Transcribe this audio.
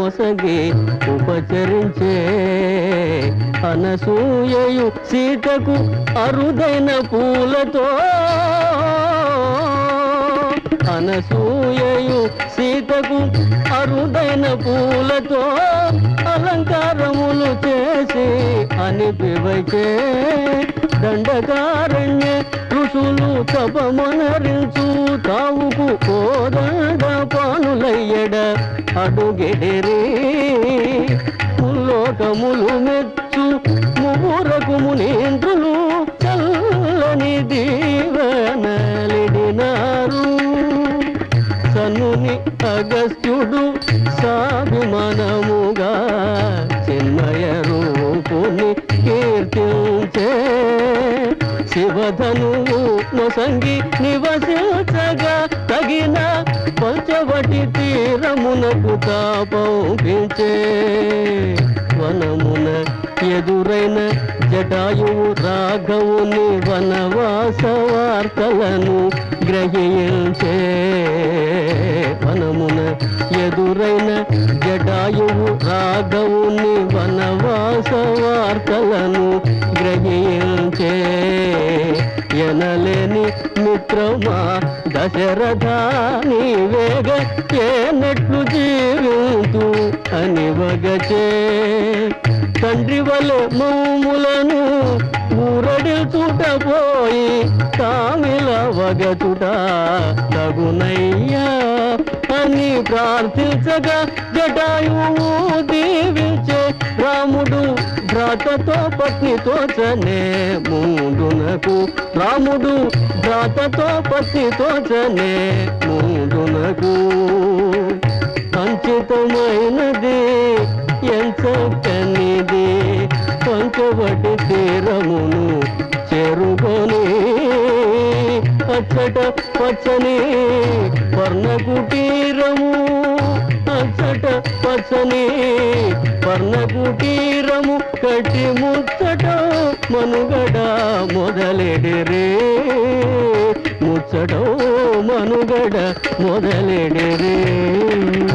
ఒసగి ఉపచరించే అనసూయయు సీతకు అరుదైన పూలతో అనసూయయు సీతకు అరుదైన పూలతో అలంకారములు చేసి అనిపివచే దండకారణ్య ఋషులు తపమనరించు తావుకు కోదండ పానులయ్యడ అడుగెడిరి ముల్లోకములు మెచ్చు ముగురకు మునీంద్రులు చల్లని దీవనలిడినారు సన్నుని అగస్త్యుడు సాభిమానముగా చిన్మయ రూపుని కీర్తించే శివధనువు నొసంగి నివసించగా తగిన పంచవటి తీరమునకు తాపంపించే వనమున ఎదురైన జటాయువు రాఘవుని వనవాస వార్తలను గ్రహించే వనమున ఎదురైన జటాయువు రాఘవుని వనవాస వార్తలను గ్రహించే ఎనలేని మిత్రమా దశరథ నీవేగ ఏనట్లు జీవింతు అని వగచే తండ్రి వలె మౌములను ఊరడిల్చుట పోయి కామిల వగచుట తగునయ్యా అని ప్రార్థించగా జటాయువు దీవించే రాముడు భ్రాతతో పత్నితో చనే ముందునకు రాముడు భ్రాతతో పత్నితో చనే ముందునకు అంచితమైనది ఎంచక్కనిది పంచవటి తీరమును చేరుకొని అచ్చట పచ్చని వర్ణ కుటీరము అచ్చట పచ్చని వర్ణ కుటీరము కట్టి ముచ్చట మనుగడ మొదలెడిరే ముచ్చటో మనుగడ మొదలెడిరే